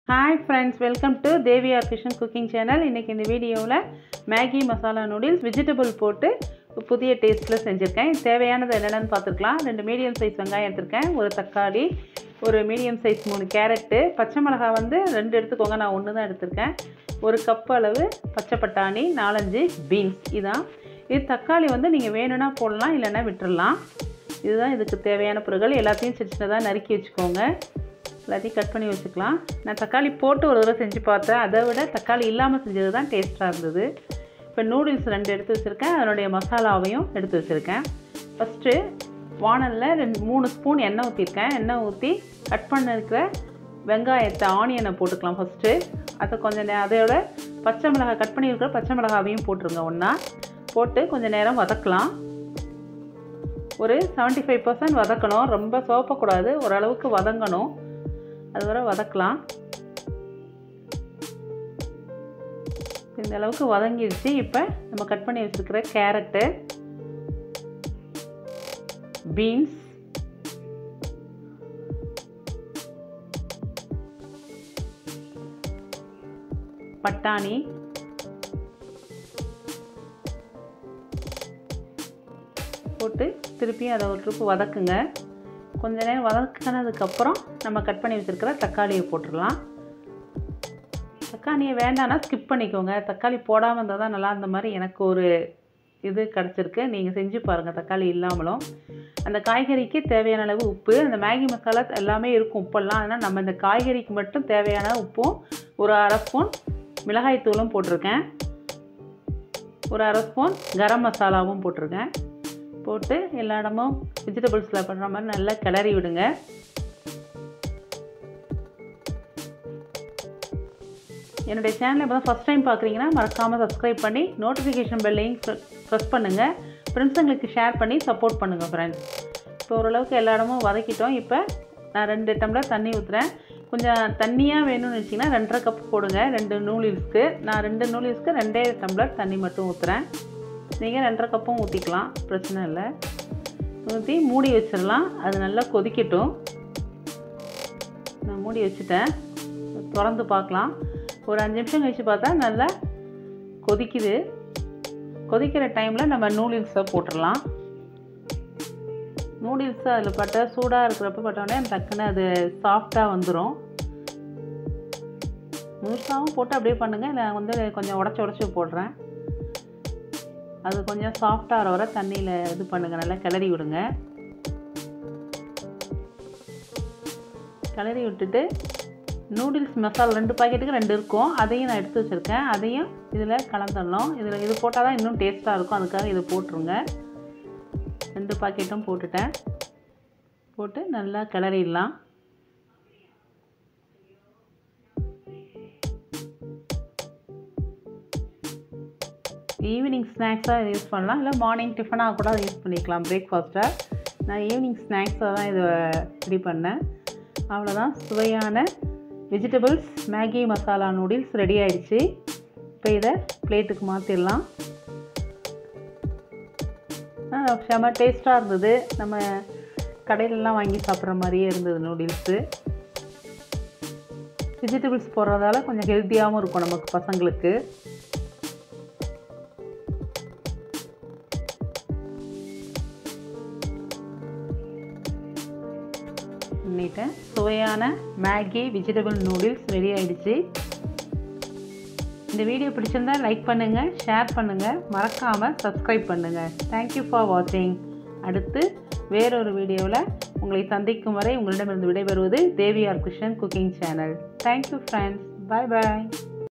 hi friends welcome to Deviyar Kishan cooking channel இன்றைக்கி இந்த வீடியோவில் மேகி மசாலா நூடுல்ஸ் வெஜிடபிள் போட்டு புதிய டேஸ்ட்டில் செஞ்சுருக்கேன் தேவையானது என்னென்னு பார்த்துருக்கலாம் ரெண்டு மீடியம் சைஸ் வெங்காயம் எடுத்திருக்கேன் ஒரு தக்காளி ஒரு மீடியம் சைஸ் மூணு கேரட்டு பச்சை மிளகாய் வந்து ரெண்டு எடுத்துக்கோங்க நான் ஒன்று தான் எடுத்திருக்கேன் ஒரு கப் அளவு பச்சை பட்டாணி நாலஞ்சு பீன்ஸ் இதான் இது தக்காளி வந்து நீங்கள் வேணும்னா போடலாம் இல்லைன்னா விட்டுறலாம் இதுதான் இதுக்கு தேவையான பொருட்கள் எல்லாத்தையும் சின்ன சின்னதாக நறுக்கி வச்சுக்கோங்க எல்லாத்தையும் கட் பண்ணி வச்சுக்கலாம் நான் தக்காளி போட்டு ஒரு தடவை செஞ்சு பார்த்தேன் அதை விட தக்காளி இல்லாமல் செஞ்சது தான் டேஸ்ட்டாக இருந்தது இப்போ நூடுல்ஸ் ரெண்டு எடுத்து வச்சுருக்கேன் அதனுடைய மசாலாவையும் எடுத்து வச்சுருக்கேன் ஃபஸ்ட்டு வானலில் ரெண்டு மூணு ஸ்பூன் எண்ணெய் ஊற்றிருக்கேன் எண்ணெய் ஊற்றி கட் பண்ண இருக்கிற வெங்காயத்தை ஆனியனை போட்டுக்கலாம் ஃபஸ்ட்டு அதை கொஞ்சம் நே அதோட பச்சை மிளகாய் கட் பண்ணி இருக்கிற பச்சை மிளகாவையும் போட்டுருங்க ஒன்றா போட்டு கொஞ்சம் நேரம் வதக்கலாம் ஒரு செவன்ட்டி ஃபைவ் பர்சன்ட் வதக்கணும் ரொம்ப சோப்பக்கூடாது ஓரளவுக்கு வதங்கணும் அது வரை வதக்கலாம் இந்த அளவுக்கு வதங்கிடுச்சு இப்போ நம்ம கட் பண்ணி வச்சுருக்கிற கேரட்டு பீன்ஸ் பட்டாணி போட்டு திருப்பியும் அதை ஒரு ட்ரிப்பு வதக்குங்க கொஞ்ச நேரம் வதக்கினதுக்கப்புறம் நம்ம கட் பண்ணி வச்சுருக்கிற தக்காளியை போட்டுடலாம் தக்காளியை வேண்டான்னா ஸ்கிப் பண்ணிக்கோங்க தக்காளி போடாமல் இருந்தால் தான் நல்லா இருந்த மாதிரி எனக்கு ஒரு இது கிடச்சிருக்கு நீங்கள் செஞ்சு பாருங்கள் தக்காளி இல்லாமலும் அந்த காய்கறிக்கு தேவையான அளவு உப்பு அந்த மேகி மசாலா எல்லாமே இருக்கும் உப்பெல்லாம் ஆனால் நம்ம இந்த காய்கறிக்கு மட்டும் தேவையான உப்பும் ஒரு அரை ஸ்பூன் மிளகாய் தூளும் போட்டிருக்கேன் ஒரு அரை ஸ்பூன் கரம் மசாலாவும் போட்டிருக்கேன் போட்டு எல்லா இடமும் வெஜிடபிள்ஸில் பண்ணுற மாதிரி நல்லா கிளறி விடுங்க என்னுடைய சேனலை இப்போ தான் ஃபஸ்ட் டைம் பார்க்குறீங்கன்னா மறக்காமல் சப்ஸ்கிரைப் பண்ணி நோட்டிஃபிகேஷன் பெல்லையும் ப்ரெஸ் பண்ணுங்கள் ஃப்ரெண்ட்ஸுங்களுக்கு ஷேர் பண்ணி சப்போர்ட் பண்ணுங்கள் ஃப்ரெண்ட்ஸ் இப்போ ஓரளவுக்கு எல்லா இடமும் வதக்கிட்டோம் இப்போ நான் ரெண்டு டம்ளர் தண்ணி ஊற்றுறேன் கொஞ்சம் தண்ணியாக வேணும்னு வச்சிங்கன்னா ரெண்டரை கப் போடுங்க ரெண்டு நூடுல்ஸ்க்கு நான் ரெண்டு நூடுல்ஸ்க்கு ரெண்டே டம்ளர் தண்ணி மட்டும் ஊற்றுறேன் நீங்கள் ரெண்டரை கப்பும் ஊற்றிக்கலாம் பிரச்சனை இல்லை ஊற்றி மூடி வச்சிடலாம் அது நல்லா கொதிக்கட்டும் நான் மூடி வச்சுட்டேன் திறந்து பார்க்கலாம் ஒரு அஞ்சு நிமிஷம் கழித்து பார்த்தா நல்லா கொதிக்குது கொதிக்கிற டைமில் நம்ம நூடுல்ஸை போட்டுடலாம் நூடுல்ஸ் அதில் பட்ட சூடாக இருக்கிறப்ப பட்டோடனே டக்குன்னு அது சாஃப்டாக வந்துடும் முழுசாகவும் போட்டு அப்படியே பண்ணுங்கள் நான் வந்து கொஞ்சம் உடச்சி உடச்சி போடுறேன் அது கொஞ்சம் சாஃப்டாகிற வர தண்ணியில் இது பண்ணுங்கள் நல்லா கிளறி விடுங்க கிளறி விட்டுட்டு நூடுல்ஸ் மசாலா ரெண்டு பாக்கெட்டுக்கு ரெண்டு இருக்கும் அதையும் நான் எடுத்து வச்சுருக்கேன் அதையும் இதில் கலந்துடணும் இதில் இது போட்டால் தான் இன்னும் டேஸ்ட்டாக இருக்கும் அதுக்காக இது போட்டுருங்க ரெண்டு பாக்கெட்டும் போட்டுட்டேன் போட்டு நல்லா கிளறிடலாம் ஈவினிங் ஸ்நாக்ஸாக இது யூஸ் பண்ணலாம் இல்லை மார்னிங் டிஃபனாக கூட யூஸ் பண்ணிக்கலாம் பிரேக்ஃபாஸ்ட்டாக நான் ஈவினிங் ஸ்நாக்ஸாக தான் இதை ரெடி பண்ணேன் அவ்வளோதான் சுவையான vegetables Maggi masala noodles ready ஆயிடுச்சு இப்போ இதை பிளேட்டுக்கு மாற்றிடலாம் செம டேஸ்ட்டாக இருந்தது நம்ம கடையிலலாம் வாங்கி சாப்பிட்ற மாதிரியே இருந்தது நூடுல்ஸு வெஜிடபிள்ஸ் போடுறதால கொஞ்சம் ஹெல்த்தியாகவும் இருக்கும் நமக்கு பசங்களுக்கு பண்ணிட்டேன் சுவையான மேகி வெஜிடபிள் நூடுல்ஸ் ரெடி ஆகிடுச்சு இந்த வீடியோ பிடிச்சிருந்தா லைக் பண்ணுங்கள் ஷேர் பண்ணுங்கள் மறக்காமல் சப்ஸ்கிரைப் பண்ணுங்கள் தேங்க்யூ ஃபார் வாட்சிங் அடுத்து வேறொரு வீடியோவில் உங்களை சந்திக்கும் வரை உங்களிடமிருந்து விடைபெறுவது Deviyar Krishnan cooking channel thank you friends bye பாய்